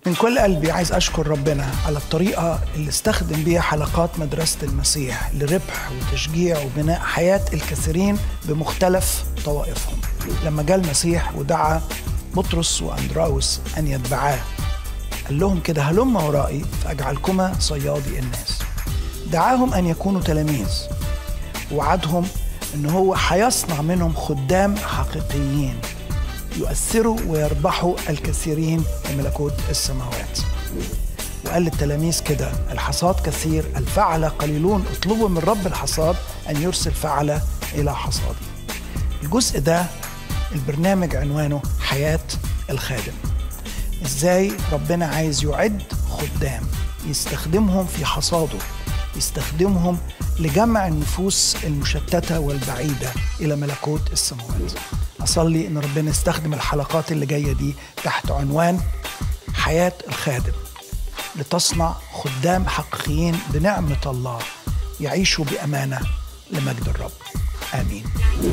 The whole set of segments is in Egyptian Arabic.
من كل قلبي عايز أشكر ربنا على الطريقة اللي استخدم بيها حلقات مدرسة المسيح لربح وتشجيع وبناء حياة الكثيرين بمختلف طوائفهم لما جاء المسيح ودعا بطرس وأندراوس أن يتبعاه قال لهم كده هلم ورائي فأجعلكما صيادي الناس دعاهم أن يكونوا تلاميذ وعدهم أن هو هيصنع منهم خدام حقيقيين يؤثروا ويربحوا الكثيرين لملكوت السماوات وقال للتلاميذ كده الحصاد كثير الفعل قليلون اطلبوا من رب الحصاد أن يرسل فعل إلى حصاده الجزء ده البرنامج عنوانه حياة الخادم ازاي ربنا عايز يعد خدام يستخدمهم في حصاده يستخدمهم لجمع النفوس المشتتة والبعيدة إلى ملكوت السماوات أصلي إن ربنا يستخدم الحلقات اللي جاية دي تحت عنوان حياة الخادم لتصنع خدام حقيقيين بنعمة الله يعيشوا بأمانة لمجد الرب آمين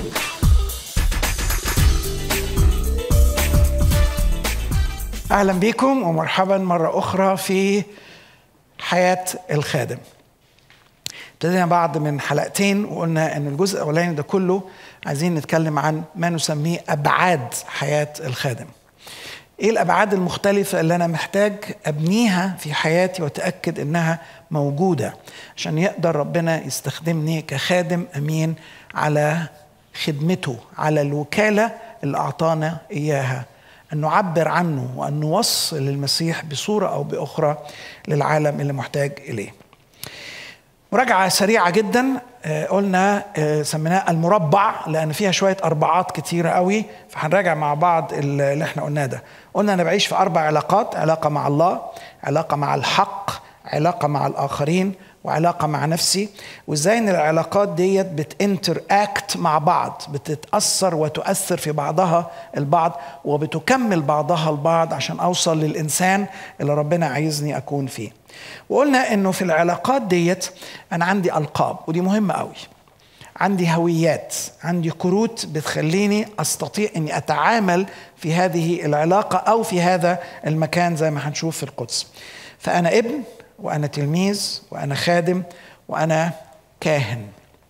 أهلا بكم ومرحبا مرة أخرى في حياة الخادم ابتدينا بعض من حلقتين وقلنا ان الجزء الاولاني ده كله عايزين نتكلم عن ما نسميه ابعاد حياه الخادم. ايه الابعاد المختلفه اللي انا محتاج ابنيها في حياتي واتاكد انها موجوده عشان يقدر ربنا يستخدمني كخادم امين على خدمته على الوكاله اللي اعطانا اياها ان نعبر عنه وان نوصل المسيح بصوره او باخرى للعالم اللي محتاج اليه. مراجعة سريعة جدا قلنا سميناها المربع لأن فيها شوية أربعات كتيرة قوي فهنراجع مع بعض اللي احنا قلناه ده قلنا أنا بعيش في أربع علاقات علاقة مع الله علاقة مع الحق علاقة مع الآخرين وعلاقة مع نفسي وازاي ان العلاقات ديت بتنتر اكت مع بعض بتتأثر وتؤثر في بعضها البعض وبتكمل بعضها البعض عشان اوصل للانسان اللي ربنا عايزني اكون فيه وقلنا انه في العلاقات ديت انا عندي القاب ودي مهمه قوي عندي هويات عندي كروت بتخليني استطيع اني اتعامل في هذه العلاقه او في هذا المكان زي ما هنشوف في القدس فانا ابن وانا تلميذ وانا خادم وانا كاهن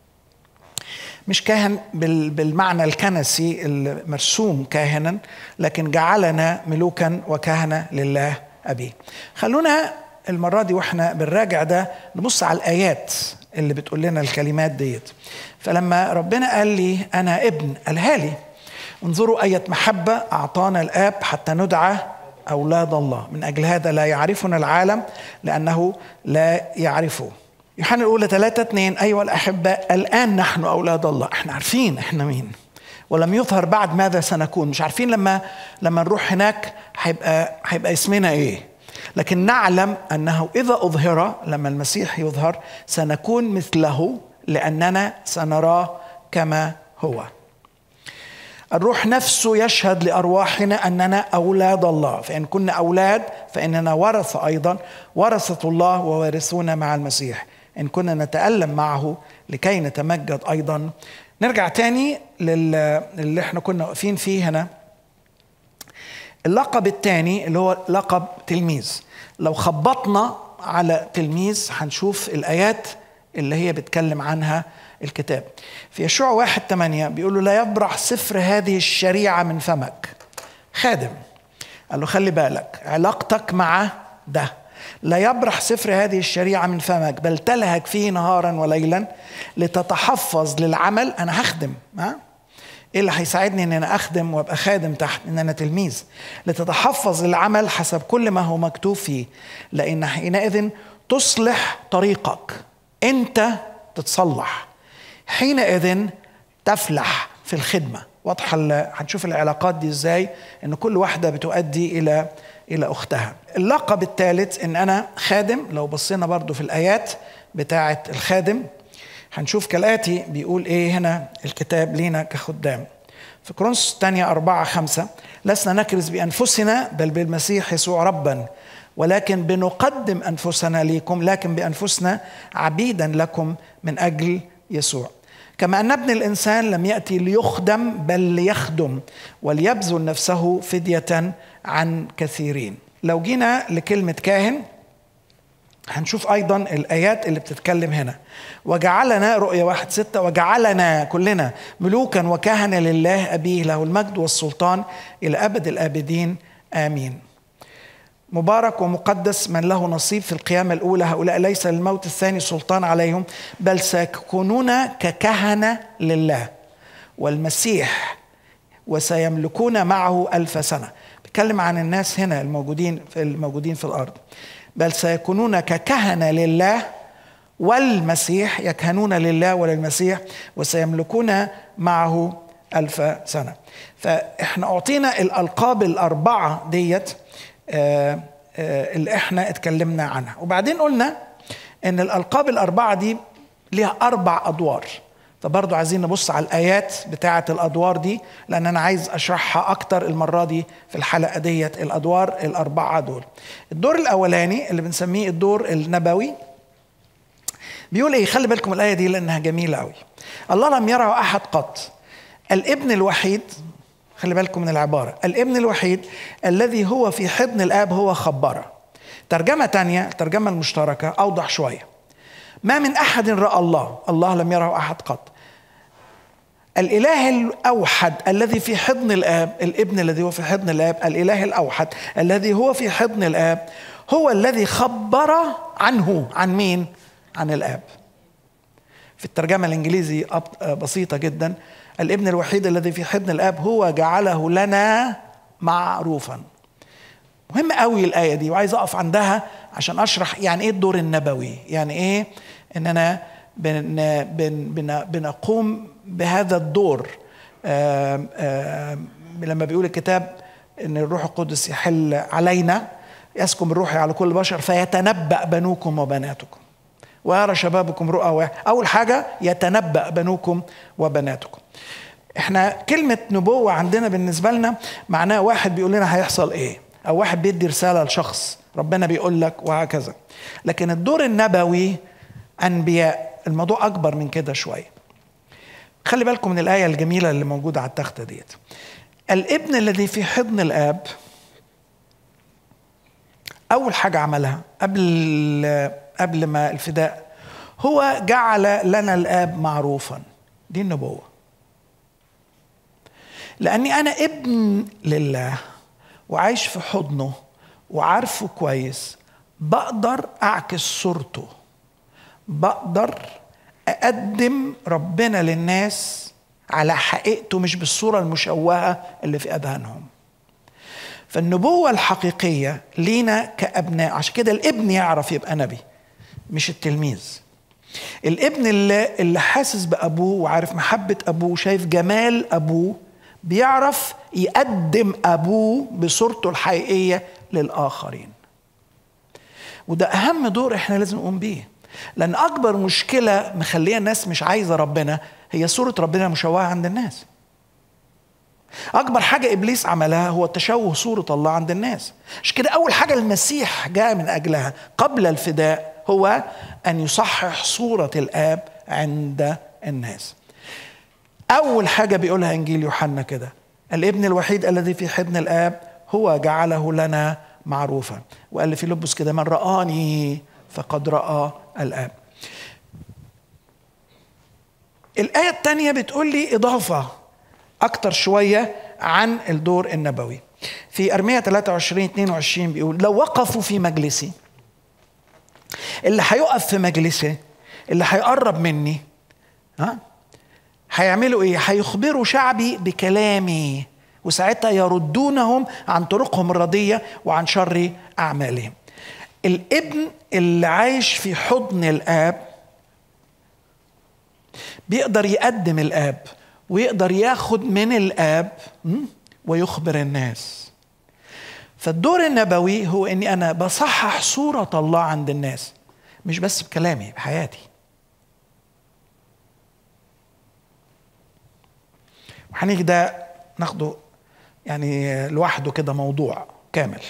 مش كاهن بالمعنى الكنسي المرسوم كاهنا لكن جعلنا ملوكا وكهنه لله ابيه خلونا المرة دي واحنا بنراجع ده نبص على الآيات اللي بتقول لنا الكلمات ديت فلما ربنا قال لي أنا ابن قالها لي انظروا أية محبة أعطانا الآب حتى ندعى أولاد الله من أجل هذا لا يعرفنا العالم لأنه لا يعرفه يوحنا الأولى ثلاثة اثنين أيها الأحباء الآن نحن أولاد الله احنا عارفين احنا مين ولم يظهر بعد ماذا سنكون مش عارفين لما لما نروح هناك هيبقى هيبقى اسمنا ايه لكن نعلم انه اذا اظهر لما المسيح يظهر سنكون مثله لاننا سنراه كما هو الروح نفسه يشهد لارواحنا اننا اولاد الله فان كنا اولاد فاننا ورثه ايضا ورثه الله ووارثون مع المسيح ان كنا نتالم معه لكي نتمجد ايضا نرجع تاني للي احنا كنا واقفين فيه هنا اللقب الثاني اللي هو لقب تلميذ لو خبطنا على تلميذ هنشوف الآيات اللي هي بتكلم عنها الكتاب في يشوع واحد ثمانية بيقول له لا يبرح سفر هذه الشريعة من فمك خادم قال له خلي بالك علاقتك مع ده لا يبرح سفر هذه الشريعة من فمك بل تلهج فيه نهارا وليلا لتتحفظ للعمل أنا هخدم ها ايه اللي هيساعدني ان انا اخدم وابقى خادم تحت ان انا تلميذ لتتحفظ للعمل حسب كل ما هو مكتوب فيه لان حينئذ تصلح طريقك انت تتصلح حينئذ تفلح في الخدمه واضحه هنشوف العلاقات دي ازاي ان كل واحده بتؤدي الى الى اختها اللقب الثالث ان انا خادم لو بصينا برضو في الايات بتاعه الخادم هنشوف كالآتي بيقول إيه هنا الكتاب لينا كخدام في كورنثوس الثانية أربعة خمسة لسنا نكرز بأنفسنا بل بالمسيح يسوع ربا ولكن بنقدم أنفسنا ليكم لكن بأنفسنا عبيدا لكم من أجل يسوع كما أن ابن الإنسان لم يأتي ليخدم بل ليخدم وليبذل نفسه فدية عن كثيرين لو جينا لكلمة كاهن هنشوف أيضا الآيات اللي بتتكلم هنا وجعلنا رؤية واحد ستة وجعلنا كلنا ملوكا وكهنة لله أبيه له المجد والسلطان إلى أبد الآبدين آمين مبارك ومقدس من له نصيب في القيامة الأولى هؤلاء ليس للموت الثاني سلطان عليهم بل سيكونون ككهنة لله والمسيح وسيملكون معه ألف سنة بيتكلم عن الناس هنا الموجودين في الموجودين في الأرض بل سيكونون ككهنة لله والمسيح يكهنون لله وللمسيح وسيملكون معه ألف سنة فإحنا أعطينا الألقاب الأربعة ديت آه، آه، اللي احنا اتكلمنا عنها وبعدين قلنا ان الالقاب الاربعه دي ليها اربع ادوار فبرضه عايزين نبص على الايات بتاعه الادوار دي لان انا عايز اشرحها اكتر المره دي في الحلقه ديت الادوار الاربعه دول الدور الاولاني اللي بنسميه الدور النبوي بيقول ايه خلي بالكم الايه دي لانها جميله قوي الله لم يره احد قط الابن الوحيد خلي بالكم من العبارة الابن الوحيد الذي هو في حضن الآب هو خبره ترجمة تانية الترجمة المشتركة أوضح شوية ما من أحد رأى الله الله لم يره أحد قط الإله الأوحد الذي في حضن الآب الابن الذي هو في حضن الآب الإله الأوحد الذي هو في حضن الآب هو الذي خبر عنه عن مين؟ عن الآب في الترجمة الإنجليزي بسيطة جدا الابن الوحيد الذي في حضن الاب هو جعله لنا معروفا مهم قوي الايه دي وعايز اقف عندها عشان اشرح يعني ايه الدور النبوي يعني ايه اننا بن بن بن بنقوم بهذا الدور آآ آآ لما بيقول الكتاب ان الروح القدس يحل علينا يسكن الروح على كل بشر فيتنبأ بنوكم وبناتكم ويرى شبابكم رؤى أول حاجة يتنبأ بنوكم وبناتكم احنا كلمة نبوة عندنا بالنسبة لنا معناها واحد بيقول لنا هيحصل ايه او واحد بيدي رسالة لشخص ربنا بيقول لك وهكذا لكن الدور النبوي انبياء الموضوع اكبر من كده شوية خلي بالكم من الآية الجميلة اللي موجودة على التختة ديت الابن الذي في حضن الآب أول حاجة عملها قبل قبل ما الفداء هو جعل لنا الآب معروفا دي النبوة لأني أنا ابن لله وعايش في حضنه وعارفه كويس بقدر أعكس صورته بقدر أقدم ربنا للناس على حقيقته مش بالصورة المشوهة اللي في أذهانهم فالنبوة الحقيقية لينا كأبناء عشان كده الابن يعرف يبقى نبي مش التلميذ الابن اللي, اللي حاسس بأبوه وعارف محبة أبوه شايف جمال أبوه بيعرف يقدم أبوه بصورته الحقيقية للآخرين وده أهم دور إحنا لازم نقوم بيه لأن أكبر مشكلة مخلية الناس مش عايزة ربنا هي صورة ربنا مشوهة عند الناس أكبر حاجة إبليس عملها هو تشوه صورة الله عند الناس عشان كده أول حاجة المسيح جاء من أجلها قبل الفداء هو أن يصحح صورة الآب عند الناس أول حاجة بيقولها إنجيل يوحنا كده الابن الوحيد الذي في حضن الآب هو جعله لنا معروفا وقال في لبس كده من رآني فقد رأى الآب الآية الثانية بتقول لي إضافة أكتر شوية عن الدور النبوي في أرمية 23 22 بيقول لو وقفوا في مجلسي اللي هيقف في مجلسي اللي هيقرب مني ها هيعملوا ايه هيخبروا شعبي بكلامي وساعتها يردونهم عن طرقهم الرديه وعن شر اعمالهم الابن اللي عايش في حضن الاب بيقدر يقدم الاب ويقدر ياخد من الاب ويخبر الناس فالدور النبوي هو اني انا بصحح صوره الله عند الناس مش بس بكلامي بحياتي وهنيجي ده ناخده يعني لوحده كده موضوع كامل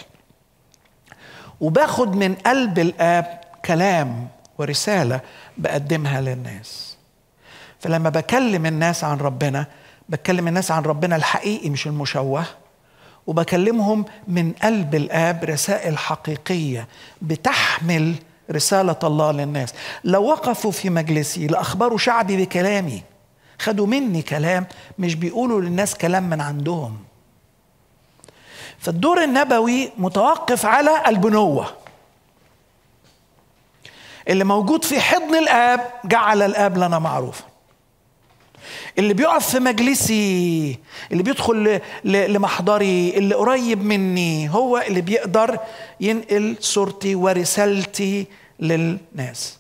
وباخد من قلب الاب كلام ورساله بقدمها للناس فلما بكلم الناس عن ربنا بتكلم الناس عن ربنا الحقيقي مش المشوه وبكلمهم من قلب الاب رسائل حقيقيه بتحمل رساله الله للناس لو وقفوا في مجلسي لاخبروا شعبي بكلامي خدوا مني كلام مش بيقولوا للناس كلام من عندهم فالدور النبوي متوقف على البنوه اللي موجود في حضن الاب جعل الاب لنا معروفا اللي بيقف في مجلسي اللي بيدخل لمحضري اللي قريب مني هو اللي بيقدر ينقل صورتي ورسالتي للناس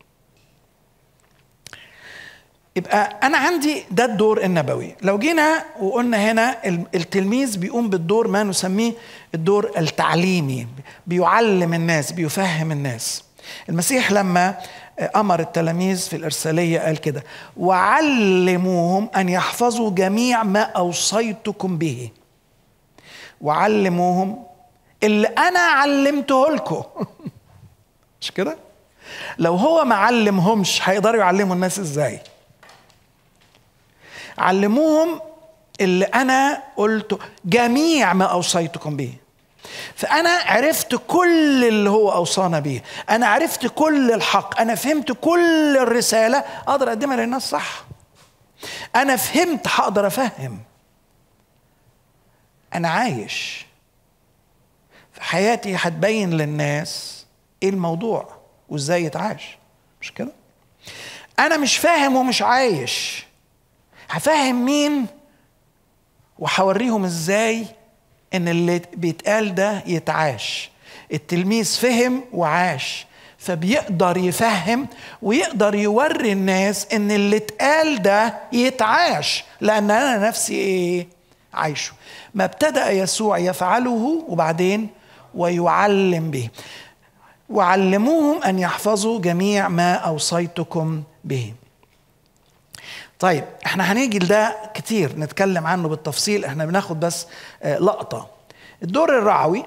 يبقى انا عندي ده الدور النبوي لو جينا وقلنا هنا التلميذ بيقوم بالدور ما نسميه الدور التعليمي بيعلم الناس بيفهم الناس المسيح لما امر التلاميذ في الارساليه قال كده وعلموهم ان يحفظوا جميع ما اوصيتكم به وعلموهم اللي انا علمته لكم مش كده لو هو ما علمهمش هيقدروا يعلموا الناس ازاي علموهم اللي انا قلته جميع ما اوصيتكم به فأنا عرفت كل اللي هو أوصانا به أنا عرفت كل الحق أنا فهمت كل الرسالة أقدر أقدمها للناس صح أنا فهمت هقدر أفهم أنا عايش في حياتي هتبين للناس إيه الموضوع وإزاي يتعاش مش كده أنا مش فاهم ومش عايش هفهم مين وهوريهم إزاي ان اللي بيتقال ده يتعاش التلميذ فهم وعاش فبيقدر يفهم ويقدر يوري الناس ان اللي اتقال ده يتعاش لان انا نفسي ايه عايشه ما ابتدا يسوع يفعله وبعدين ويعلم به وعلموهم ان يحفظوا جميع ما اوصيتكم به طيب احنا هنيجي لده كتير نتكلم عنه بالتفصيل احنا بناخد بس لقطة الدور الرعوي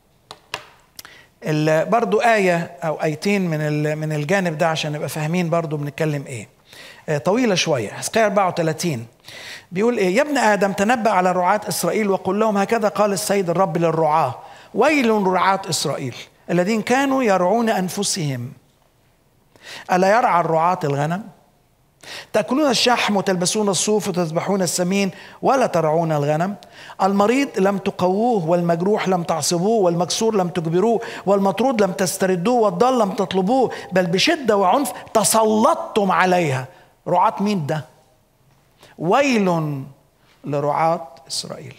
برضو آية أو آيتين من من الجانب ده عشان نبقى فاهمين برضو بنتكلم إيه طويلة شوية حسقية 34 بيقول إيه يا ابن آدم تنبأ على رعاة إسرائيل وقل لهم هكذا قال السيد الرب للرعاة ويل رعاة إسرائيل الذين كانوا يرعون أنفسهم ألا يرعى الرعاة الغنم تأكلون الشحم وتلبسون الصوف وتذبحون السمين ولا ترعون الغنم المريض لم تقووه والمجروح لم تعصبوه والمكسور لم تجبروه والمطرود لم تستردوه والضال لم تطلبوه بل بشدة وعنف تسلطتم عليها رعاة مين ده ويل لرعاة إسرائيل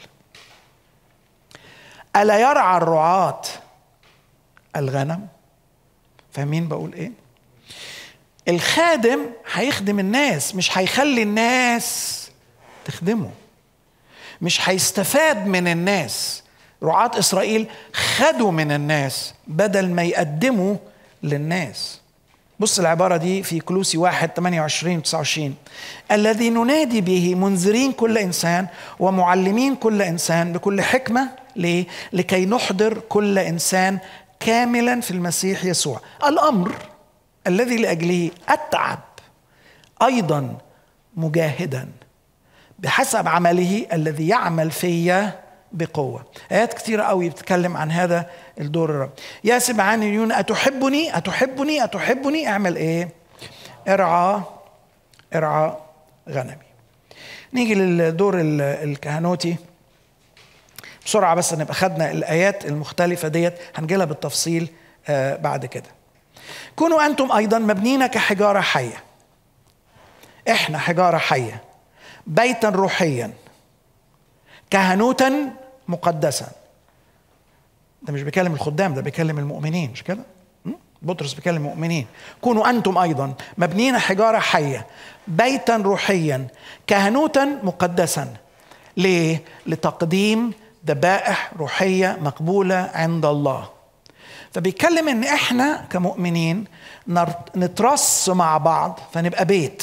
ألا يرعى الرعاة الغنم فاهمين بقول ايه الخادم هيخدم الناس مش هيخلي الناس تخدمه مش هيستفاد من الناس رعاة إسرائيل خدوا من الناس بدل ما يقدموا للناس بص العبارة دي في كلوسي واحد 28 و 29 الذي ننادي به منذرين كل إنسان ومعلمين كل إنسان بكل حكمة ليه؟ لكي نحضر كل إنسان كاملا في المسيح يسوع الأمر الذي لاجله اتعب ايضا مجاهدا بحسب عمله الذي يعمل فيا بقوة آيات كثيرة قوي بتتكلم عن هذا الدور الرب يا سبعانيون أتحبني أتحبني أتحبني أعمل إيه ارعى ارعى غنمي نيجي للدور الكهنوتي بسرعة بس نبقى خدنا الآيات المختلفة ديت هنجيلها بالتفصيل بعد كده كونوا انتم ايضا مبنين كحجاره حيه احنا حجاره حيه بيتا روحيا كهنوتا مقدسا ده مش بيكلم الخدام ده بيكلم المؤمنين مش كده بطرس بيكلم المؤمنين كونوا انتم ايضا مبنين حجاره حيه بيتا روحيا كهنوتا مقدسا ليه لتقديم ذبائح روحيه مقبوله عند الله فبيتكلم ان احنا كمؤمنين نترص مع بعض فنبقى بيت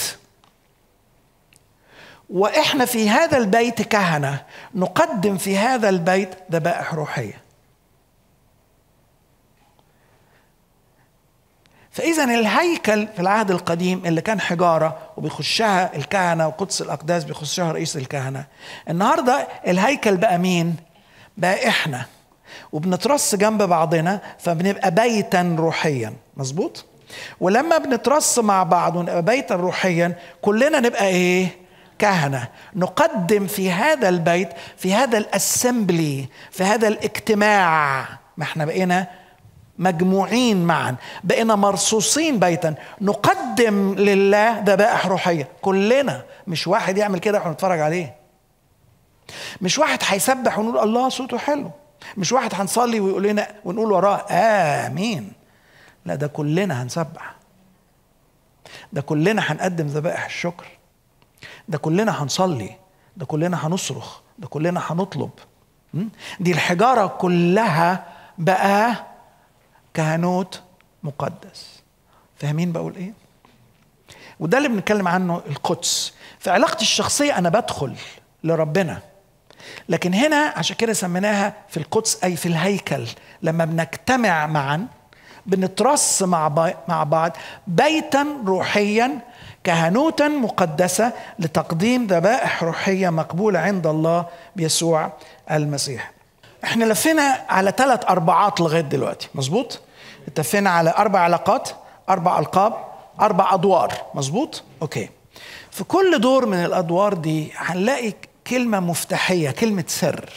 واحنا في هذا البيت كهنه نقدم في هذا البيت ذبائح روحيه فاذا الهيكل في العهد القديم اللي كان حجاره وبيخشها الكهنه وقدس الاقداس بيخشها رئيس الكهنه النهارده الهيكل بقى مين بقى احنا وبنترص جنب بعضنا فبنبقى بيتا روحيا مظبوط ولما بنترص مع بعض ونبقى بيتا روحيا كلنا نبقى ايه كهنة نقدم في هذا البيت في هذا الاسمبلي في هذا الاجتماع ما احنا بقينا مجموعين معا بقينا مرصوصين بيتا نقدم لله ذبائح روحيه كلنا مش واحد يعمل كده واحنا نتفرج عليه مش واحد هيسبح ونقول الله صوته حلو مش واحد هنصلي ويقول لنا ونقول وراه امين لا ده كلنا هنسبح ده كلنا هنقدم ذبائح الشكر ده كلنا هنصلي ده كلنا هنصرخ ده كلنا هنطلب دي الحجاره كلها بقى كهنوت مقدس فاهمين بقول ايه وده اللي بنتكلم عنه القدس في علاقتي الشخصيه انا بدخل لربنا لكن هنا عشان كده سميناها في القدس اي في الهيكل لما بنجتمع معا بنترص مع مع بعض بيتا روحيا كهنوتا مقدسه لتقديم ذبائح روحيه مقبوله عند الله بيسوع المسيح. احنا لفينا على ثلاث اربعات لغايه دلوقتي مظبوط؟ اتفقنا على اربع علاقات اربع القاب اربع ادوار مظبوط؟ اوكي. في كل دور من الادوار دي هنلاقي كلمة مفتاحية كلمة سر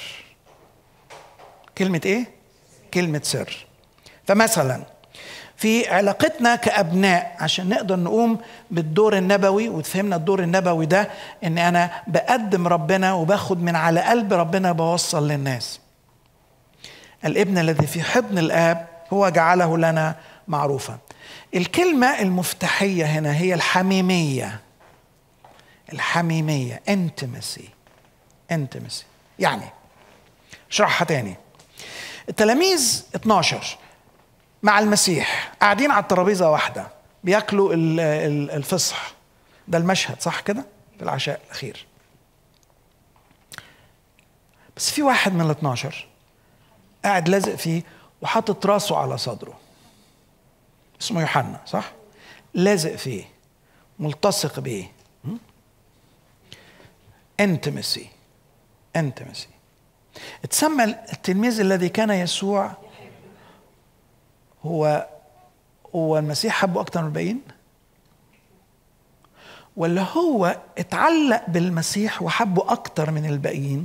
كلمة ايه؟ كلمة سر فمثلا في علاقتنا كأبناء عشان نقدر نقوم بالدور النبوي وتفهمنا الدور النبوي ده ان انا بقدم ربنا وباخد من على قلب ربنا بوصل للناس الابن الذي في حضن الاب هو جعله لنا معروفا الكلمة المفتاحية هنا هي الحميمية الحميمية intimacy intimacy يعني اشرحها تاني التلاميذ 12 مع المسيح قاعدين على الترابيزه واحده بياكلوا الفصح ده المشهد صح كده في العشاء الاخير بس في واحد من ال 12 قاعد لازق فيه وحاطط راسه على صدره اسمه يوحنا صح لازق فيه ملتصق بيه intimacy intimacy اتسمى التلميذ الذي كان يسوع هو هو المسيح حبه اكتر من الباقيين ولا هو اتعلق بالمسيح وحبه اكتر من الباقيين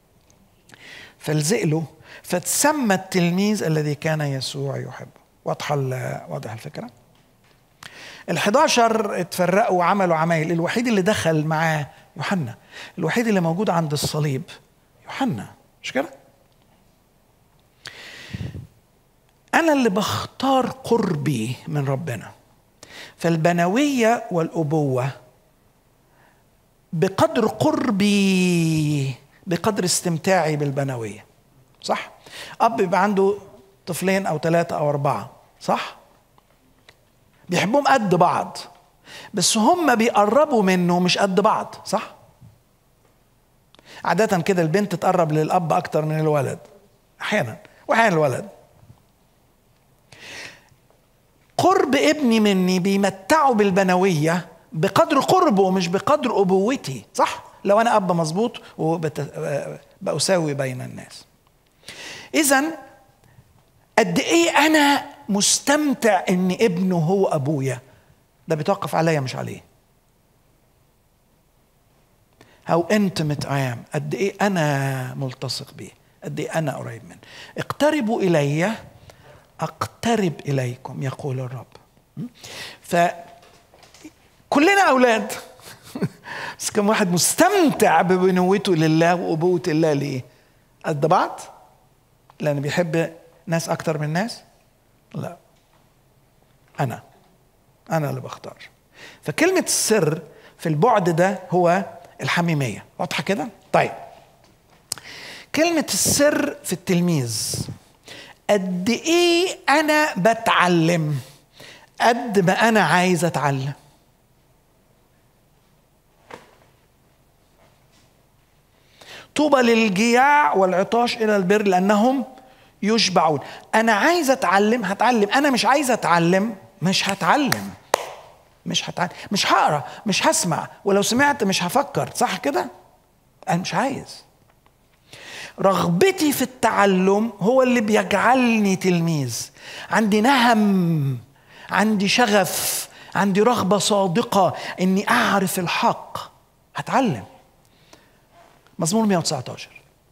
فلزق له فتسمى التلميذ الذي كان يسوع يحبه واضحه واضح الفكره ال11 اتفرقوا وعملوا عمايل الوحيد اللي دخل معاه يوحنا الوحيد اللي موجود عند الصليب يوحنا مش كده انا اللي بختار قربي من ربنا فالبنويه والابوه بقدر قربي بقدر استمتاعي بالبنويه صح اب يبقى عنده طفلين او ثلاثه او اربعه صح بيحبهم قد بعض بس هم بيقربوا منه مش قد بعض صح عادة كده البنت تقرب للأب أكتر من الولد أحيانا وأحيانا الولد قرب ابني مني بيمتعه بالبنوية بقدر قربه مش بقدر أبوتي صح؟ لو أنا أب مظبوط وبأساوي بين الناس إذا قد إيه أنا مستمتع إن ابنه هو أبويا ده بيتوقف عليا مش عليه how intimate I am قد ايه انا ملتصق بيه قد ايه انا قريب منه اقتربوا الي اقترب اليكم يقول الرب ف كلنا اولاد بس كم واحد مستمتع ببنوته لله وابوه الله ليه قد بعض لان بيحب ناس اكتر من ناس لا انا انا اللي بختار فكلمه السر في البعد ده هو الحميمية واضحة كده؟ طيب كلمة السر في التلميذ قد إيه أنا بتعلم قد ما أنا عايز أتعلم طوبى للجياع والعطاش إلى البر لأنهم يشبعون أنا عايز أتعلم هتعلم أنا مش عايز أتعلم مش هتعلم مش هتعلم مش هقرا مش هسمع ولو سمعت مش هفكر صح كده انا مش عايز رغبتي في التعلم هو اللي بيجعلني تلميذ عندي نهم عندي شغف عندي رغبة صادقة إني أعرف الحق هتعلم مزمور 119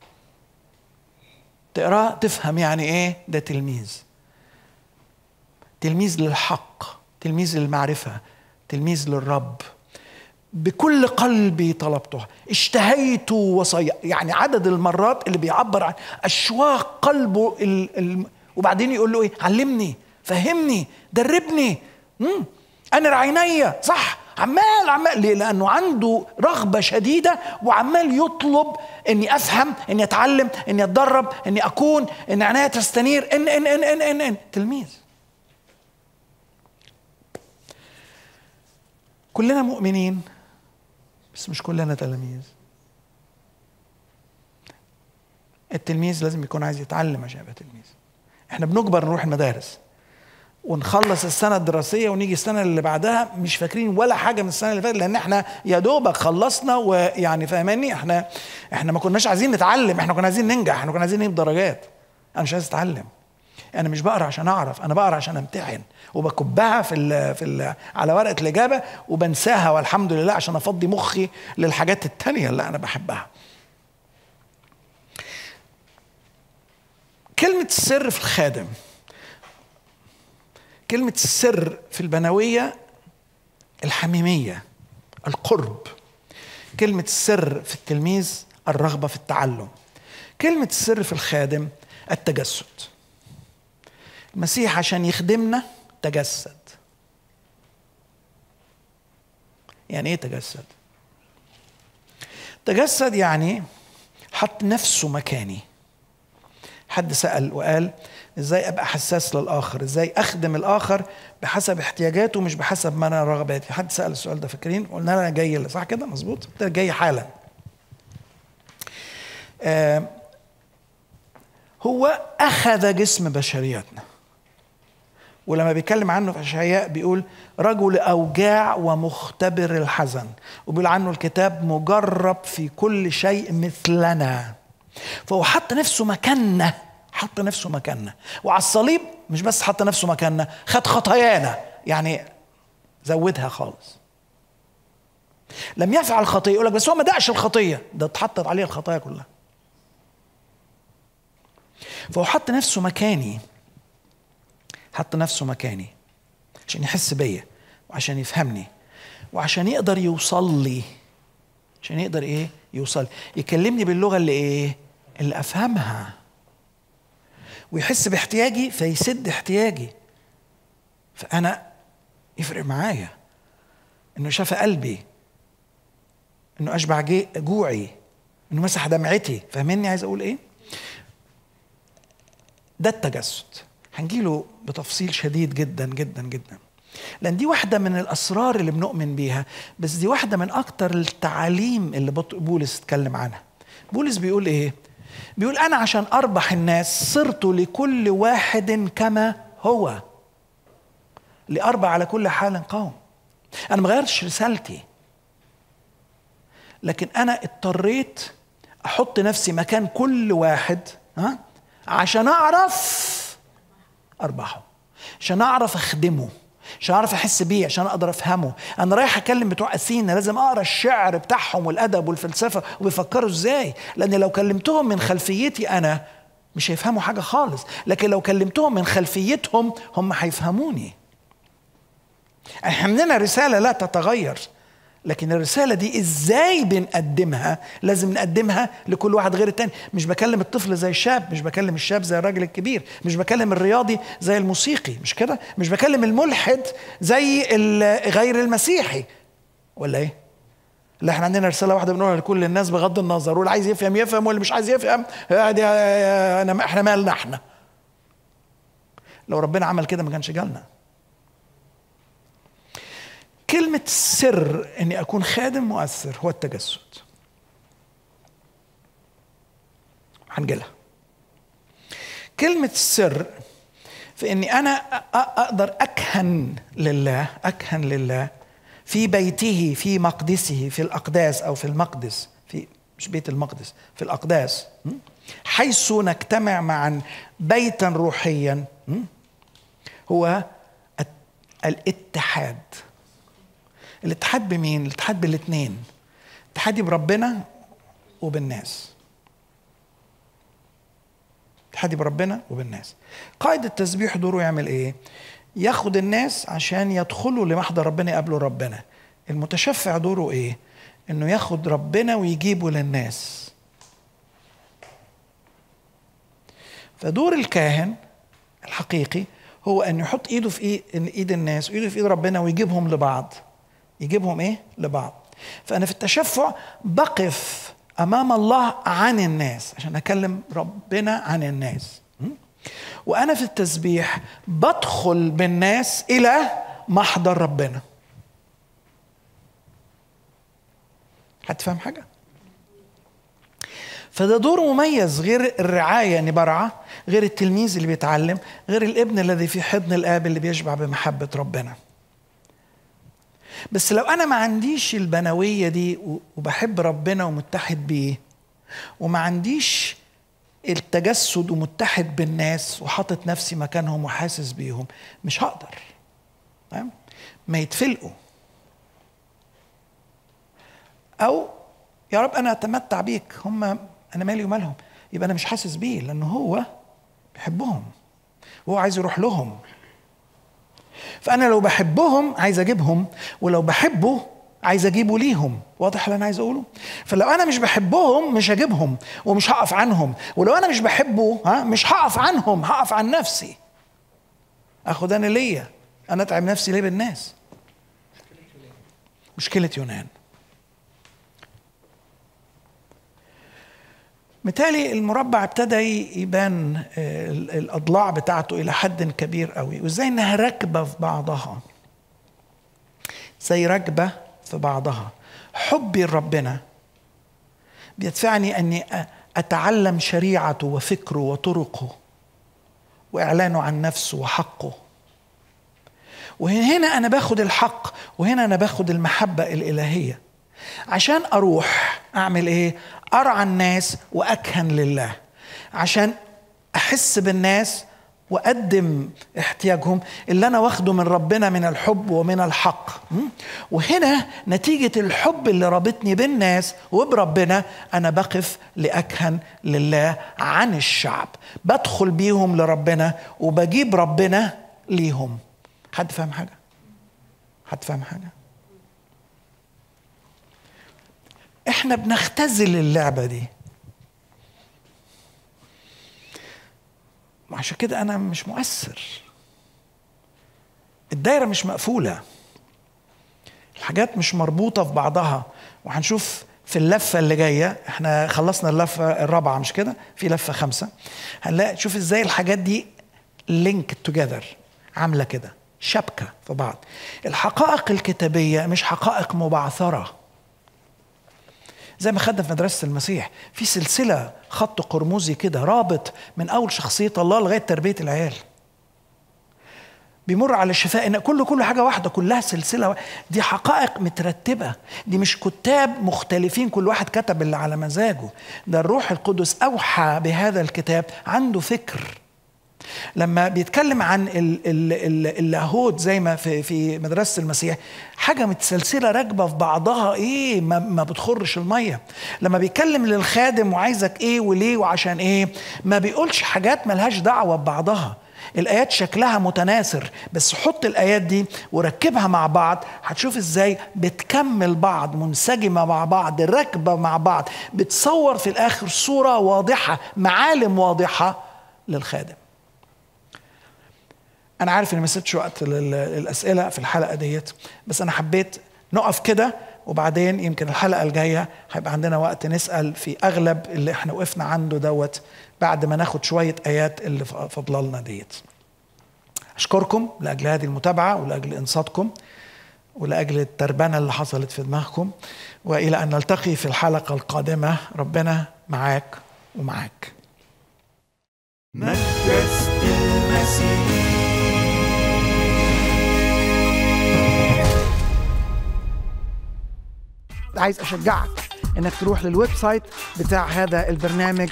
تقراه تفهم يعني ايه ده تلميذ تلميذ للحق تلميذ للمعرفة تلميذ للرب بكل قلبي طلبتها اشتهيت وصي يعني عدد المرات اللي بيعبر عن اشواق قلبه ال... ال... وبعدين يقول له ايه علمني فهمني دربني مم. انا عيني صح عمال عمال ليه؟ لانه عنده رغبه شديده وعمال يطلب اني افهم اني اتعلم اني اتدرب اني اكون ان عينيا تستنير ان ان ان ان ان, إن. تلميذ كلنا مؤمنين بس مش كلنا تلاميذ التلميذ لازم يكون عايز يتعلم عشان يبقى تلميذ احنا بنجبر نروح المدارس ونخلص السنة الدراسية ونيجي السنة اللي بعدها مش فاكرين ولا حاجة من السنة اللي فاتت لأن احنا يا دوبك خلصنا ويعني فاهماني احنا احنا ما كناش عايزين نتعلم احنا كنا عايزين ننجح احنا كنا عايزين نجيب درجات أنا مش عايز أتعلم أنا مش بقرا عشان أعرف أنا بقرا عشان أمتحن وبكبها في ال في ال على ورقة الإجابة وبنساها والحمد لله عشان أفضي مخي للحاجات التانية اللي أنا بحبها كلمة السر في الخادم كلمة السر في البنوية الحميمية القرب كلمة السر في التلميذ الرغبة في التعلم كلمة السر في الخادم التجسد المسيح عشان يخدمنا تجسد يعني ايه تجسد تجسد يعني حط نفسه مكاني حد سأل وقال ازاي ابقى حساس للاخر ازاي اخدم الاخر بحسب احتياجاته مش بحسب ما انا رغباتي حد سال السؤال ده فاكرين قلنا انا جاي صح كده مظبوط جاي حالا آه هو اخذ جسم بشريتنا ولما بيتكلم عنه في اشعياء بيقول رجل اوجاع ومختبر الحزن وبيقول عنه الكتاب مجرب في كل شيء مثلنا فهو حط نفسه مكاننا حط نفسه مكاننا وعلى الصليب مش بس حط نفسه مكاننا خد خطايانا يعني زودها خالص لم يفعل خطيه يقول لك بس هو ما دقش الخطيه ده اتحطت عليه الخطايا كلها فهو حط نفسه مكاني حط نفسه مكاني عشان يحس بيا وعشان يفهمني وعشان يقدر يوصل لي عشان يقدر ايه يوصل يكلمني باللغه اللي ايه اللي افهمها ويحس باحتياجي فيسد احتياجي فانا يفرق معايا انه شاف قلبي انه اشبع جوعي انه مسح دمعتي فاهمني عايز اقول ايه ده التجسد هنجيله بتفصيل شديد جدا جدا جدا لان دي واحده من الاسرار اللي بنؤمن بيها بس دي واحده من اكتر التعاليم اللي بولس اتكلم عنها بولس بيقول ايه بيقول انا عشان اربح الناس صرت لكل واحد كما هو لاربع على كل حال قوم انا ما غيرتش رسالتي لكن انا اضطريت احط نفسي مكان كل واحد ها عشان اعرف اربحه عشان اعرف اخدمه عشان اعرف احس بيه عشان اقدر افهمه انا رايح اكلم بتوع اثينا لازم اقرا الشعر بتاعهم والادب والفلسفه وبيفكروا ازاي لان لو كلمتهم من خلفيتي انا مش هيفهموا حاجه خالص لكن لو كلمتهم من خلفيتهم هم هيفهموني احنا عندنا رساله لا تتغير لكن الرسالة دي ازاي بنقدمها لازم نقدمها لكل واحد غير التاني مش بكلم الطفل زي الشاب مش بكلم الشاب زي الراجل الكبير مش بكلم الرياضي زي الموسيقي مش كده مش بكلم الملحد زي غير المسيحي ولا ايه لا احنا عندنا رسالة واحدة بنقولها لكل الناس بغض النظر واللي عايز يفهم يفهم واللي مش عايز يفهم انا احنا مالنا احنا لو ربنا عمل كده ما كانش جالنا كلمة سر اني اكون خادم مؤثر هو التجسد هنجيلها كلمة السر في اني انا اقدر اكهن لله اكهن لله في بيته في مقدسه في الاقداس او في المقدس في مش بيت المقدس في الأقداس حيث نجتمع معا بيتا روحيا هو الاتحاد الاتحاد بمين؟ الاتحاد بالاثنين اتحادي بربنا وبالناس اتحادي بربنا وبالناس قائد التسبيح دوره يعمل ايه ياخد الناس عشان يدخلوا لمحضر ربنا يقابلوا ربنا المتشفع دوره ايه انه ياخد ربنا ويجيبه للناس فدور الكاهن الحقيقي هو ان يحط ايده في ايد, إيد الناس وايده في ايد ربنا ويجيبهم لبعض يجيبهم ايه لبعض فانا في التشفع بقف امام الله عن الناس عشان اكلم ربنا عن الناس وانا في التسبيح بدخل بالناس الى محضر ربنا هتفهم حاجه فده دور مميز غير الرعاية اني برعى غير التلميذ اللي بيتعلم غير الابن الذي في حضن الاب اللي بيشبع بمحبة ربنا بس لو انا ما عنديش البنوية دي وبحب ربنا ومتحد بيه وما عنديش التجسد ومتحد بالناس وحاطط نفسي مكانهم وحاسس بيهم مش هقدر ما يتفلقوا او يا رب انا اتمتع بيك هم انا مالي ومالهم يبقى انا مش حاسس بيه لان هو بيحبهم وهو عايز يروح لهم فانا لو بحبهم عايز اجيبهم ولو بحبه عايز اجيبه ليهم واضح اللي انا عايز اقوله فلو انا مش بحبهم مش هجيبهم ومش هقف عنهم ولو انا مش بحبه ها مش هقف عنهم هقف عن نفسي اخد انا ليا انا اتعب نفسي ليه بالناس مشكله يونان متهيألي المربع ابتدى يبان الاضلاع بتاعته الى حد كبير قوي وازاي انها راكبه في بعضها زي راكبه في بعضها حبي لربنا بيدفعني اني اتعلم شريعته وفكره وطرقه واعلانه عن نفسه وحقه وهنا انا باخد الحق وهنا انا باخد المحبه الالهيه عشان اروح اعمل ايه ارعى الناس واكهن لله عشان احس بالناس واقدم احتياجهم اللي انا واخده من ربنا من الحب ومن الحق وهنا نتيجه الحب اللي رابطني بالناس وبربنا انا بقف لاكهن لله عن الشعب بدخل بيهم لربنا وبجيب ربنا ليهم حد فاهم حاجه حد فاهم حاجه احنا بنختزل اللعبه دي وعشان كده انا مش مؤثر الدايره مش مقفوله الحاجات مش مربوطه في بعضها وهنشوف في اللفه اللي جايه احنا خلصنا اللفه الرابعه مش كده في لفه خمسه هنلاقي شوف ازاي الحاجات دي لينك توجذر عامله كده شبكه في بعض الحقائق الكتابيه مش حقائق مبعثره زي ما خدنا في مدرسة المسيح في سلسلة خط قرمزي كده رابط من أول شخصية الله لغاية تربية العيال بيمر على الشفاء ان كل كل حاجه واحده كلها سلسله دي حقائق مترتبه دي مش كتاب مختلفين كل واحد كتب اللي على مزاجه ده الروح القدس اوحى بهذا الكتاب عنده فكر لما بيتكلم عن اللاهوت زي ما في في مدرسه المسيح حاجه متسلسله راكبه في بعضها ايه ما, ما بتخرش الميه لما بيتكلم للخادم وعايزك ايه وليه وعشان ايه ما بيقولش حاجات ملهاش دعوه ببعضها الايات شكلها متناثر بس حط الايات دي وركبها مع بعض هتشوف ازاي بتكمل بعض منسجمه مع بعض راكبه مع بعض بتصور في الاخر صوره واضحه معالم واضحه للخادم انا عارف اني ما سبتش وقت للاسئله في الحلقه ديت بس انا حبيت نقف كده وبعدين يمكن الحلقه الجايه هيبقى عندنا وقت نسال في اغلب اللي احنا وقفنا عنده دوت بعد ما ناخد شويه ايات اللي فضلنا ديت اشكركم لاجل هذه المتابعه ولاجل انصاتكم ولاجل التربنه اللي حصلت في دماغكم والى ان نلتقي في الحلقه القادمه ربنا معاك ومعاك مدرسة المسيح عايز اشجعك انك تروح للويب سايت بتاع هذا البرنامج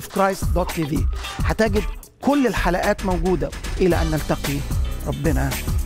schoolofchrist.tv هتجد كل الحلقات موجودة إلى أن نلتقي ربنا